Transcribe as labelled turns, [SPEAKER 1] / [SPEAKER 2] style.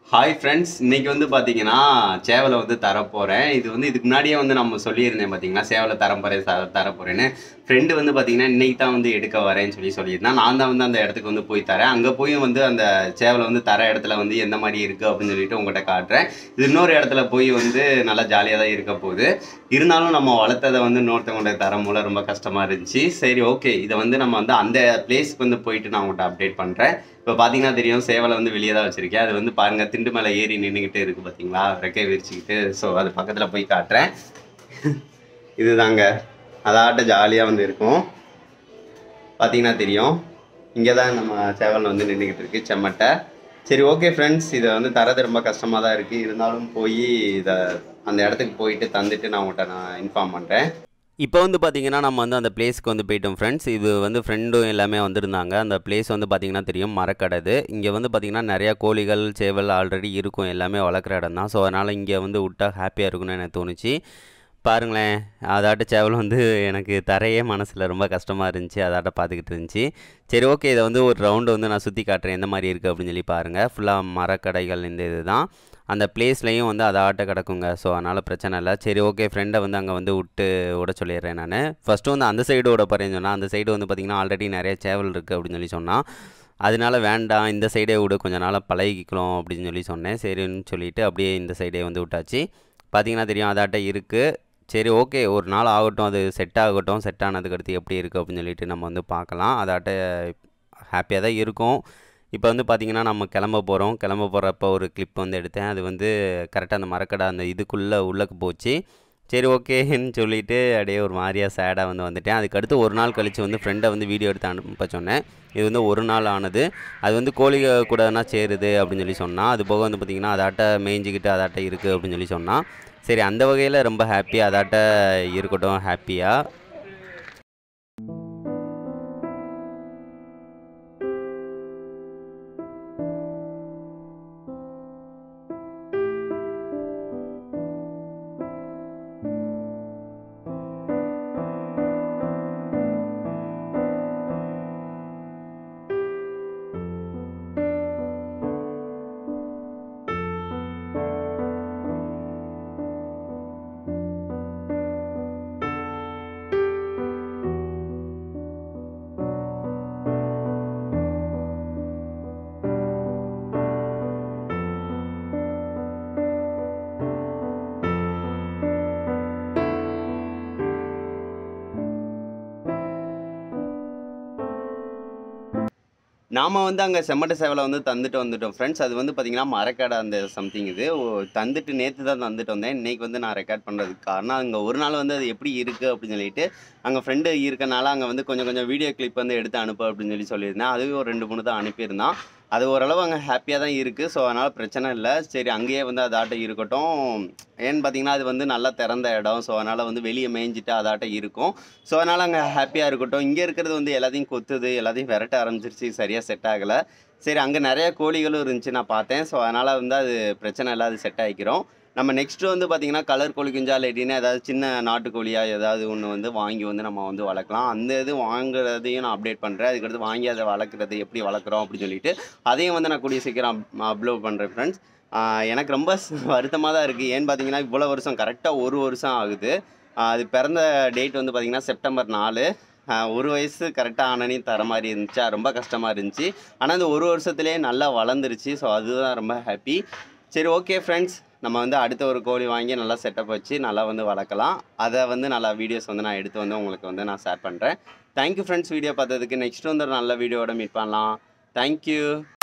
[SPEAKER 1] hi friends இன்னைக்கு வந்து பார்த்தீங்கன்னா சேவலை வந்து தரப்போகிறேன் இது வந்து இதுக்கு முன்னாடியே வந்து நம்ம சொல்லியிருந்தேன் பார்த்தீங்கன்னா சேவலை தரப்போகிறேன் த தரப்போகிறேன்னு ஃப்ரெண்டு வந்து பார்த்தீங்கன்னா இன்னைக்கு தான் வந்து எடுக்க வரேன்னு சொல்லி சொல்லியிருந்தேன் நான் தான் வந்து அந்த இடத்துக்கு வந்து போய் தரேன் அங்கே போய் வந்து அந்த சேவலை வந்து தர இடத்துல வந்து எந்த மாதிரி இருக்குது அப்படின்னு சொல்லிட்டு உங்கள்கிட்ட காட்டுறேன் இது இன்னொரு இடத்துல போய் வந்து நல்லா ஜாலியாக தான் இருக்க போகுது இருந்தாலும் நம்ம வளர்த்ததை வந்து இன்னொருத்தவங்கள்ட்ட தரம் மூலம் ரொம்ப கஷ்டமாக இருந்துச்சு சரி ஓகே இதை வந்து நம்ம வந்து அந்த பிளேஸ்க்கு வந்து போயிட்டு நான் உங்கள்கிட்ட அப்டேட் பண்ணுறேன் இப்போ பார்த்தீங்கன்னா தெரியும் சேவலை வந்து வெளியே தான் வச்சுருக்கேன் அது வந்து பாருங்க திண்டு மேலே ஏறி நின்றுக்கிட்டு இருக்குது பார்த்தீங்களா ரெக்கை விரிச்சுக்கிட்டு ஸோ அது பக்கத்தில் போய் காட்டுறேன் இதுதாங்க அதாட்ட ஜாலியாக வந்து இருக்கும் பார்த்தீங்கன்னா தெரியும் இங்கே தான் நம்ம சேவல் வந்து நின்றுக்கிட்டு இருக்கு செம்மட்டை சரி ஓகே ஃப்ரெண்ட்ஸ் இதை வந்து தரது ரொம்ப கஷ்டமாக தான் இருக்குது இருந்தாலும் போய் இதை அந்த இடத்துக்கு போயிட்டு தந்துட்டு நான் உங்கள்கிட்ட நான் இன்ஃபார்ம் பண்ணுறேன்
[SPEAKER 2] இப்போ வந்து பார்த்தீங்கன்னா நம்ம வந்து அந்த பிளேஸ்க்கு வந்து போயிட்டோம் ஃப்ரெண்ட்ஸ் இது வந்து ஃப்ரெண்டும் எல்லாமே வந்திருந்தாங்க அந்த பிளேஸ் வந்து பார்த்தீங்கன்னா தெரியும் மரக்கடது இங்கே வந்து பார்த்தீங்கன்னா நிறையா கோழிகள் சேவல் ஆல்ரெடி இருக்கும் எல்லாமே வளர்க்குற இடம் தான் ஸோ அதனால் இங்கே வந்து விட்டா ஹாப்பியாக இருக்கும்னு எனக்கு தோணுச்சு பாருங்களேன் அதாட்ட சேவல் வந்து எனக்கு தரையே மனசில் ரொம்ப கஷ்டமாக இருந்துச்சு அதாட்ட பார்த்துக்கிட்டு இருந்துச்சு சரி ஓகே இதை வந்து ஒரு ரவுண்டு வந்து நான் சுற்றி காட்டுறேன் எந்த மாதிரி இருக்குது அப்படின்னு சொல்லி பாருங்கள் ஃபுல்லாக மரக்கடைகள் இந்த இது தான் அந்த பிளேஸ்லையும் வந்து அதை ஆட்ட கிடக்குங்க ஸோ அதனால் பிரச்சனை இல்லை சரி ஓகே ஃப்ரெண்டை வந்து அங்கே வந்து விட்டு விட சொல்லிடுறேன் நான் ஃபஸ்ட்டு வந்து அந்த சைடு விட போகிறேன்னு சொன்னால் அந்த சைடு வந்து பார்த்திங்கன்னா ஆல்ரெடி நிறைய சேவல் இருக்குது அப்படின்னு சொல்லி சொன்னால் அதனால வேண்டாம் இந்த சைடே விடு கொஞ்ச நாளாக பழகிக்கலாம் அப்படின்னு சொல்லி சொன்னேன் சரின்னு சொல்லிட்டு அப்படியே இந்த சைடே வந்து விட்டாச்சு பார்த்தீங்கன்னா தெரியும் அதாட்ட இருக்குது சரி ஓகே ஒரு நாள் ஆகட்டும் அது செட் ஆகட்டும் செட் ஆனதுக்கு அடுத்து எப்படி இருக்குது அப்படின்னு சொல்லிட்டு நம்ம வந்து பார்க்கலாம் அதாட்ட ஹாப்பியாக தான் இருக்கும் இப்போ வந்து பார்த்திங்கன்னா நம்ம கிளம்ப போகிறோம் கிளம்ப போகிறப்ப ஒரு கிளிப் வந்து எடுத்தேன் அது வந்து கரெக்டாக அந்த மரக்கடை அந்த இதுக்குள்ளே உள்ளக்கு போச்சு சரி ஓகேன்னு சொல்லிவிட்டு அப்படியே ஒரு மாதிரியா சேடாக வந்து வந்துட்டேன் அதுக்கடுத்து ஒரு நாள் கழித்து வந்து ஃப்ரெண்டை வந்து வீடியோ எடுத்து அனுப்ப சொன்னேன் இது வந்து ஒரு நாள் ஆனது அது வந்து கோழிக கூடனா சேருது அப்படின்னு சொல்லி சொன்னால் அது போக வந்து பார்த்திங்கன்னா அதாட்ட மேய்ஞ்சிக்கிட்டு அதாட்ட இருக்குது அப்படின்னு சொல்லி சொன்னால் சரி அந்த வகையில் ரொம்ப ஹாப்பியாக அதாட்ட இருக்கட்டும் ஹாப்பியாக
[SPEAKER 1] நாம் வந்து அங்கே செம்மட்ட சேவலை வந்து தந்துட்டு வந்துட்டோம் ஃப்ரெண்ட்ஸ் அது வந்து பார்த்திங்கன்னா மரக்கடை அந்த சம்திங் இது ஓ, தந்துட்டு நேற்று தான் தந்துட்டு வந்தேன் இன்றைக்கி வந்து நான் ரெக்கார்ட் பண்ணுறதுக்கு காரணம் அங்கே ஒரு நாள் வந்து அது எப்படி இருக்குது அப்படின்னு சொல்லிட்டு அங்கே ஃப்ரெண்டு இருக்கனால அங்கே வந்து கொஞ்சம் கொஞ்சம் வீடியோ கிளிப் வந்து எடுத்து அனுப்பு அப்படின்னு சொல்லி சொல்லியிருந்தேன் அதுவும் ஒரு ரெண்டு மூணு தான் அனுப்பியிருந்தான் அது ஓரளவு அங்கே ஹாப்பியாக தான் இருக்குது ஸோ அதனால் பிரச்சனை இல்லை சரி அங்கேயே வந்து அதாட்ட இருக்கட்டும் ஏன்னு பார்த்தீங்கன்னா அது வந்து நல்லா திறந்த இடம் ஸோ அதனால் வந்து வெளியே மேய்ஞ்சிட்டு அதாட்ட இருக்கும் ஸோ அதனால் அங்கே ஹாப்பியாக இருக்கட்டும் இங்கே இருக்கிறது வந்து எல்லாத்தையும் கொத்துது எல்லாத்தையும் விரட்ட ஆரம்பிச்சிருச்சு சரியாக செட் ஆகலை சரி அங்கே நிறைய கோழிகளும் இருந்துச்சு நான் பார்த்தேன் ஸோ அதனால் வந்து அது பிரச்சனை இல்லை அது செட் ஆகிக்கிறோம் நம்ம நெக்ஸ்ட் வந்து பார்த்திங்கன்னா கலர் கோழி குஞ்சா இல்லாட்டினா ஏதாவது சின்ன நாட்டுக்கோழியா ஏதாவது ஒன்று வந்து வாங்கி வந்து நம்ம வந்து வளர்க்கலாம் அந்த இது வாங்குறதையும் நான் அப்டேட் பண்ணுறேன் அதுக்கடுத்து வாங்கி அதை வளர்க்குறது எப்படி வளர்க்குறோம் அப்படின்னு சொல்லிட்டு அதையும் வந்து நான் கூடிய சீக்கிரம் அப்லோட் பண்ணுறேன் ஃப்ரெண்ட்ஸ் எனக்கு ரொம்ப வருத்தமாக தான் இருக்குது ஏன்னு பார்த்தீங்கன்னா இவ்வளோ வருஷம் கரெக்டாக ஒரு வருஷம் ஆகுது ஆஹ் அது பிறந்த டேட் வந்து பார்த்திங்கன்னா செப்டம்பர் நாலு ஆஹ் ஒரு வயசு கரெக்டாக ஆனனையும் தர மாதிரி இருந்துச்சு அது ரொம்ப கஷ்டமாக இருந்துச்சு ஆனால் இந்த ஒரு வருஷத்துலேயே நல்லா வளர்ந்துருச்சு ஸோ அதுதான் ரொம்ப ஹாப்பி சரி ஓகே ஃப்ரெண்ட்ஸ் நம்ம வந்து அடுத்த ஒரு கோழி வாங்கி நல்லா செட்டப் வச்சு நல்லா வந்து வளர்க்கலாம் அதை வந்து நல்லா வீடியோஸ் வந்து நான் எடுத்து வந்து உங்களுக்கு வந்து நான் ஷேர் பண்ணுறேன் தேங்க்யூ ஃப்ரெண்ட்ஸ் வீடியோ பார்த்ததுக்கு நெக்ஸ்ட் வந்து ஒரு நல்ல வீடியோவோட மீட் பண்ணலாம் தேங்க்யூ